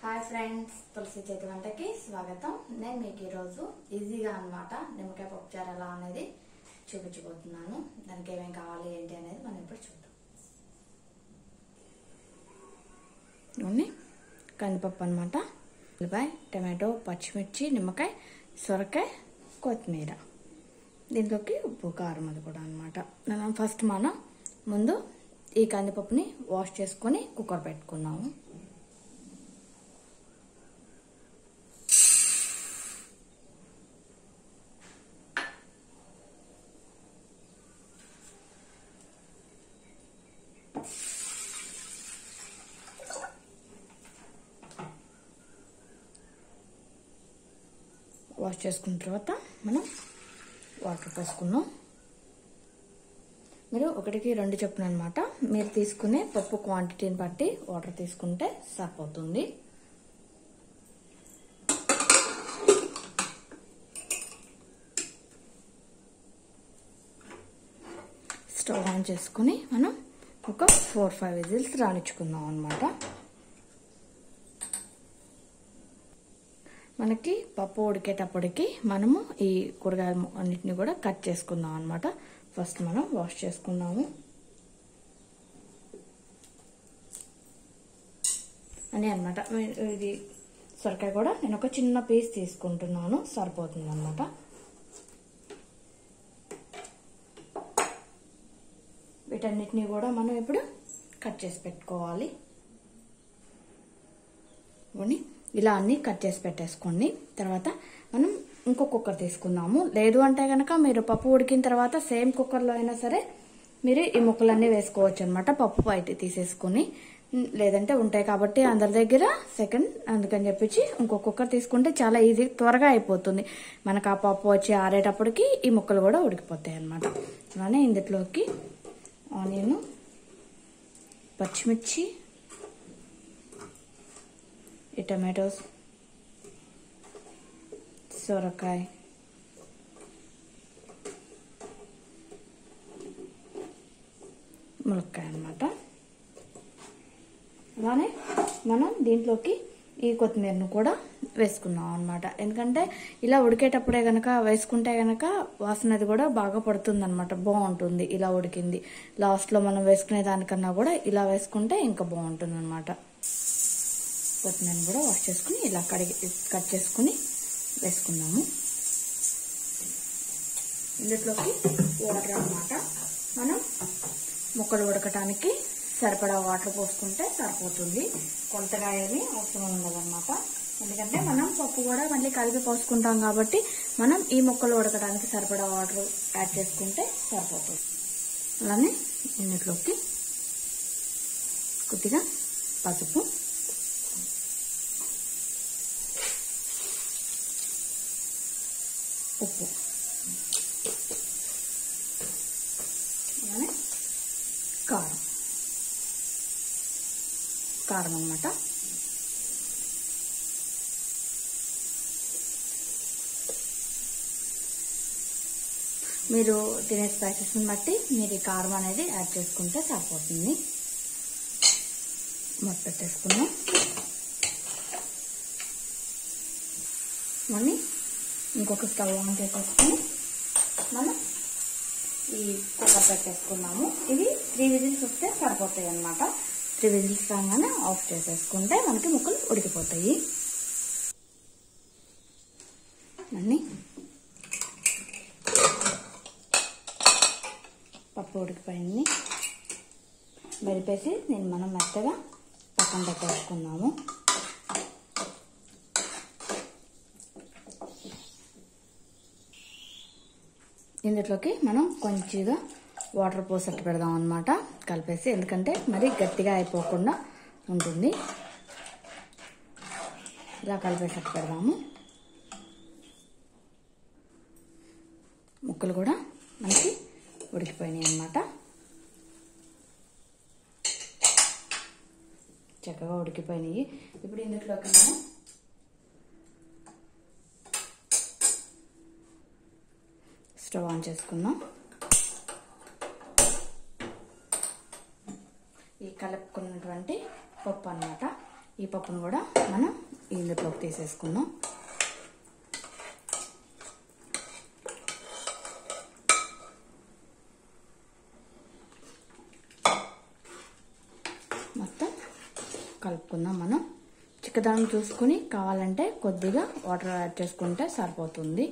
hi friends తులసి చేతి వంటకి స్వాగతం నేను మీకు ఈరోజు ఈజీగా అన్నమాట నిమ్మకాయ పప్పుచారు ఎలా అనేది చూపించబోతున్నాను దానికి ఏమేమి కావాలి ఏంటి అనేది మనం ఇప్పుడు చూద్దాం ఇవన్నీ కందిపప్పు అనమాట ఉల్లిపాయ టమాటో పచ్చిమిర్చి నిమ్మకాయ సొరకాయ కొత్తిమీర దీంట్లోకి ఉప్పు కారం అది కూడా అనమాట ఫస్ట్ మనం ముందు ఈ కందిపప్పుని వాష్ చేసుకొని కుక్కర్ పెట్టుకున్నాము వాష్ చేసుకున్న తర్వాత మనం వాటర్ పోసుకున్నాం మీరు ఒకటికి రెండు చొప్పున అనమాట మీరు తీసుకునే పప్పు క్వాంటిటీని బట్టి వాటర్ తీసుకుంటే సరిపోతుంది స్టవ్ ఆన్ చేసుకుని మనం ఒక ఫోర్ ఫైవ్ విజిల్స్ రాణించుకుందాం అనమాట మనకి పప్పు ఉడికేటప్పటికి మనము ఈ కూరగాయలు అన్నిటిని కూడా కట్ చేసుకుందాం అనమాట ఫస్ట్ మనం వాష్ చేసుకున్నాము అని అనమాట ఇది సొరకాయ కూడా నేను ఒక చిన్న పీస్ తీసుకుంటున్నాను సరిపోతుంది అనమాట వీటన్నిటిని కూడా మనం ఇప్పుడు కట్ చేసి పెట్టుకోవాలి ఇలా అన్ని కట్ చేసి పెట్టేసుకోండి తర్వాత మనం ఇంకో కుక్కర్ తీసుకుందాము లేదు అంటే కనుక మీరు పప్పు ఉడికిన తర్వాత సేమ్ కుక్కర్లో అయినా సరే మీరు ఈ ముక్కలన్నీ వేసుకోవచ్చు అనమాట పప్పు బయట తీసేసుకుని లేదంటే ఉంటాయి కాబట్టి అందరి దగ్గర సెకండ్ అందుకని చెప్పించి ఇంకో కుక్కర్ తీసుకుంటే చాలా ఈజీ త్వరగా అయిపోతుంది మనకు ఆ పప్పు వచ్చి ఆరేటప్పటికి ఈ ముక్కలు కూడా ఉడికిపోతాయి అనమాట అలానే ఇందులోకి ఆనియన్ పచ్చిమిర్చి ఈ టమాటోస్ సొరకాయ ములక్కాయ అనమాట అలానే మనం దీంట్లోకి ఈ కొత్తిమీరను కూడా వేసుకున్నాం అనమాట ఎందుకంటే ఇలా ఉడికేటప్పుడే గనక వేసుకుంటే గనక వాసన అది కూడా బాగా పడుతుంది అనమాట బాగుంటుంది ఇలా ఉడికింది లాస్ట్లో మనం వేసుకునే దానికన్నా కూడా ఇలా వేసుకుంటే ఇంకా బాగుంటుంది అనమాట కొత్తిమీర కూడా వాష్ చేసుకుని ఇలా కడిగి కట్ చేసుకుని వేసుకున్నాము ఇందులోకి వాటర్ అనమాట మనం ముక్కలు ఉడకటానికి సరిపడా వాటర్ పోసుకుంటే సరిపోతుంది కొంతగా ఏమి అవసరం ఉండదన్నమాట ఎందుకంటే మనం పప్పు కూడా మళ్ళీ కలిపి పోసుకుంటాం కాబట్టి మనం ఈ ముక్కలు ఉడకడానికి సరిపడా వాటర్ యాడ్ చేసుకుంటే సరిపోతుంది అలానే ఇందులోకి కొద్దిగా పసుపు ఉప్పు అలానే కారం కారం అన్నమాట మీరు తినే స్పైసెస్ని బట్టి మీరు ఈ కారం అనేది యాడ్ చేసుకుంటే సరిపోతుంది మొత్తం పెట్టేసుకున్నాం మళ్ళీ ఇంకొక స్టవ్ ఆన్ చేసేసుకుని మనం ఈ కుక్కర్ పెట్టేసుకున్నాము ఇది త్రీ విజిల్స్ వస్తే సరిపోతాయి అనమాట త్రీ విజిల్స్ రాగానే ఆఫ్ చేసేసుకుంటే మనకి ముక్కలు ఉడికిపోతాయి అన్నీ పప్పు ఉడికిపోయింది మెరిపేసి నేను మనం మెత్తగా పక్కన పెట్టేసుకున్నాము ఇందులోకి మనం కొంచెంగా వాటర్ పోసట్టు పెడదాం అనమాట కలిపేసి ఎందుకంటే మరి గట్టిగా అయిపోకుండా ఉంటుంది ఇలా కలిపేసట్టు పెడదాము ముక్కలు కూడా మనకి ఉడికిపోయినాయి అన్నమాట చక్కగా ఉడికిపోయినాయి ఇప్పుడు ఇందులోకి మనం స్టవ్ ఆన్ చేసుకుందాం ఈ కలుపుకున్నటువంటి పప్పు అన్నమాట ఈ పప్పును కూడా మనం ఇందులోకి తీసేసుకుందాం మొత్తం కలుపుకుందాం మనం చిక్కదనం చూసుకుని కావాలంటే కొద్దిగా వాటర్ యాడ్ చేసుకుంటే సరిపోతుంది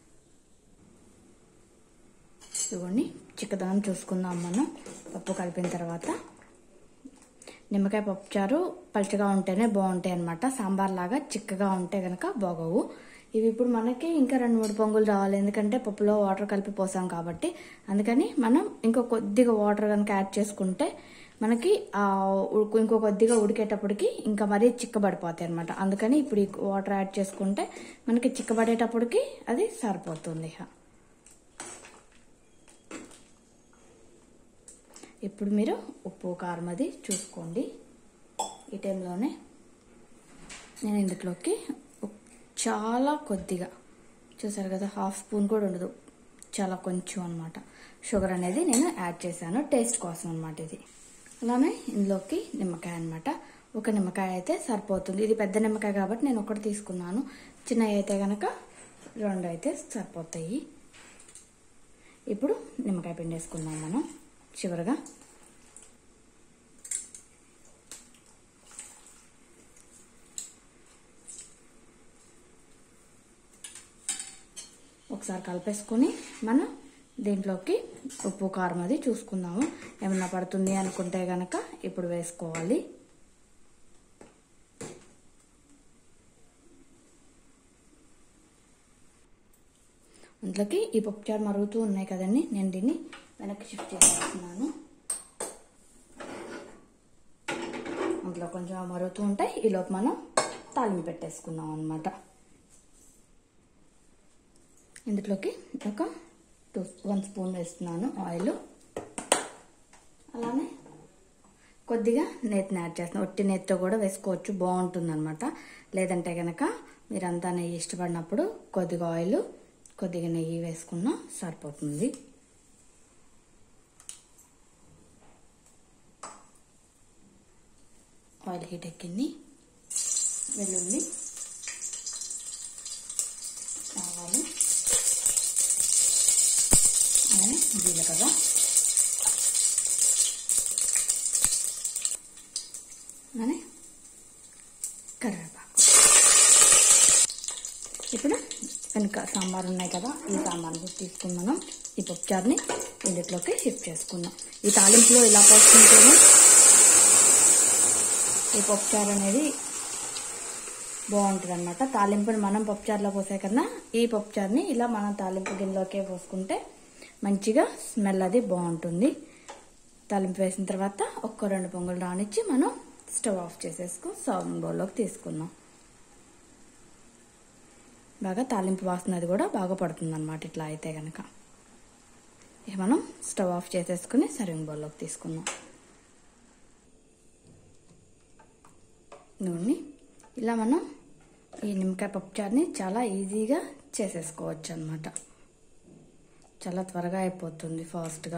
ఇవ్వండి చిక్కదనం చూసుకుందాం మనం పప్పు కలిపిన తర్వాత నిమ్మకాయ పప్పుచారు పలుచగా ఉంటేనే బాగుంటాయి అనమాట సాంబార్ లాగా చిక్కగా ఉంటే గనక బాగోవు ఇవి ఇప్పుడు మనకి ఇంకా రెండు మూడు పొంగులు రావాలి ఎందుకంటే పప్పులో వాటర్ కలిపి పోసాం కాబట్టి అందుకని మనం ఇంకో కొద్దిగా వాటర్ కనుక యాడ్ చేసుకుంటే మనకి ఆ ఉడుకు ఇంకో కొద్దిగా ఉడికేటప్పటికి ఇంకా మరీ చిక్కబడిపోతాయి అనమాట అందుకని ఇప్పుడు ఈ వాటర్ యాడ్ చేసుకుంటే మనకి చిక్కబడేటప్పటికి అది సరిపోతుంది ఇక ఇప్పుడు మీరు ఉప్పు కారం అది చూసుకోండి ఈ టైంలోనే నేను ఇందులోకి చాలా కొద్దిగా చూసారు కదా హాఫ్ స్పూన్ కూడా ఉండదు చాలా కొంచెం అనమాట షుగర్ అనేది నేను యాడ్ చేశాను టేస్ట్ కోసం అనమాట ఇది అలానే ఇందులోకి నిమ్మకాయ అనమాట ఒక నిమ్మకాయ అయితే సరిపోతుంది ఇది పెద్ద నిమ్మకాయ కాబట్టి నేను ఒకటి తీసుకున్నాను చిన్నవి అయితే కనుక రెండు అయితే సరిపోతాయి ఇప్పుడు నిమ్మకాయ పిండి వేసుకుందాం మనం చివరిగా ఒకసారి కలిపేసుకొని మనం దీంట్లోకి ఉప్పు కారం అది చూసుకుందాము ఏమన్నా పడుతుంది అనుకుంటే గనక ఇప్పుడు వేసుకోవాలి అందులోకి ఈ పప్పుచారు మరుగుతూ ఉన్నాయి కదండి నేను దీన్ని వెనక్కి షిఫ్ట్ చేసేస్తున్నాను అందులో కొంచెం మరుగుతూ ఉంటాయి ఈలోపు మనం తాలింపు పెట్టేసుకుందాం అనమాట ఇందులోకి ఒక టూ వన్ స్పూన్ వేస్తున్నాను ఆయిల్ అలానే కొద్దిగా నేతిని యాడ్ చేస్తున్నాను ఒట్టి నేతితో కూడా వేసుకోవచ్చు బాగుంటుంది అనమాట లేదంటే కనుక మీరంతా నెయ్యి ఇష్టపడినప్పుడు కొద్దిగా ఆయిల్ కొద్దిగా నెయ్యి వేసుకున్నా సరిపోతుంది ఆయిల్ హీట్ ఎక్కింది వెల్లుల్లి ఆవాలు అలానే జీలకర్ర అలానే కరివేపాకు ఇప్పుడు వెనుక సాంబార్ ఉన్నాయి కదా ఈ సాంబార్ కూడా తీసుకుని మనం ఈ పప్పుచారుని ఇందులోకి షిఫ్ట్ చేసుకుందాం ఈ తాలింపులో ఇలా పోసుకుంటేనే ఈ పప్పుచారు అనేది బాగుంటుంది అనమాట తాలింపుని మనం పప్పుచారులో పోసే కన్నా ఈ పప్పుచారుని ఇలా మనం తాలింపు గిన్నెలోకే పోసుకుంటే మంచిగా స్మెల్ అది బాగుంటుంది తాలింపు వేసిన తర్వాత ఒక్క రెండు పొంగులు రానిచ్చి మనం స్టవ్ ఆఫ్ చేసేసుకుని సర్వింగ్ బౌల్లోకి తీసుకుందాం బాగా తాలింపు వాసన అది కూడా బాగా పడుతుంది అనమాట ఇట్లా అయితే కనుక ఇక మనం స్టవ్ ఆఫ్ చేసేసుకుని సర్వింగ్ బౌల్లోకి తీసుకుందాం నూనె ఇలా మనం ఈ నిమ్మకాయ పప్పుచారుని చాలా ఈజీగా చేసేసుకోవచ్చు అనమాట చాలా త్వరగా అయిపోతుంది ఫాస్ట్గా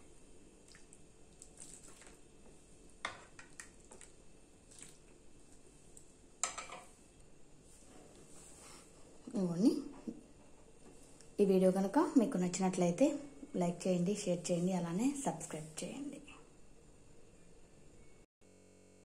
ఇవన్నీ ఈ వీడియో కనుక మీకు నచ్చినట్లయితే లైక్ చేయండి షేర్ చేయండి అలానే సబ్స్క్రైబ్ చేయండి